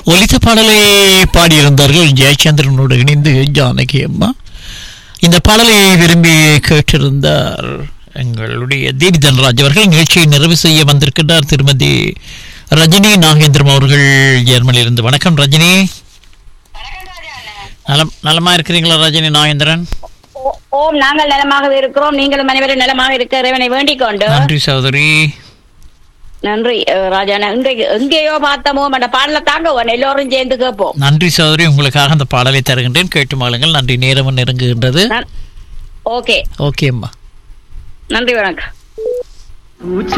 ஒலித்த பாடலை பாடியிருந்தார்கள் ஜெயச்சந்திரனோடு இணைந்து ஜானகி அம்மா இந்த பாடலை விரும்பி கேட்டிருந்தார் எங்களுடைய தேவி தன்ராஜ் அவர்கள் நிகழ்ச்சியை நிறைவு செய்ய வந்திருக்கின்றார் திருமதி ரஜினி நாகேந்திரம் அவர்கள் ஜெர்மனியிலிருந்து வணக்கம் ரஜினி நலம் நலமா இருக்கிறீங்களா ரஜினி நாகேந்திரன் ஓ- ஓம் நாங்கள் நலமாக இருக்கிறோம் நீங்களும் அனைவரும் நலமாக இருக்க இறைவனை வேண்டிக் கொண்டு நன்றி சகோதரி நன்றி அஹ், ராஜா நான் இன்றைக்கு எங்கேயோ பார்த்தோமோ அந்த பாடல தாங்க உன் எல்லோரும் சேர்ந்து கேட்போம் நன்றி சகோதரி உங்களுக்காக அந்த பாடலை தருகின்றேன் கேட்டு மாளுங்கள் நன்றி நேரமும் நெருங்குகின்றது நான்- ஓகே ஓகே அம்மா நன்றி வணக்கம் பூச்சி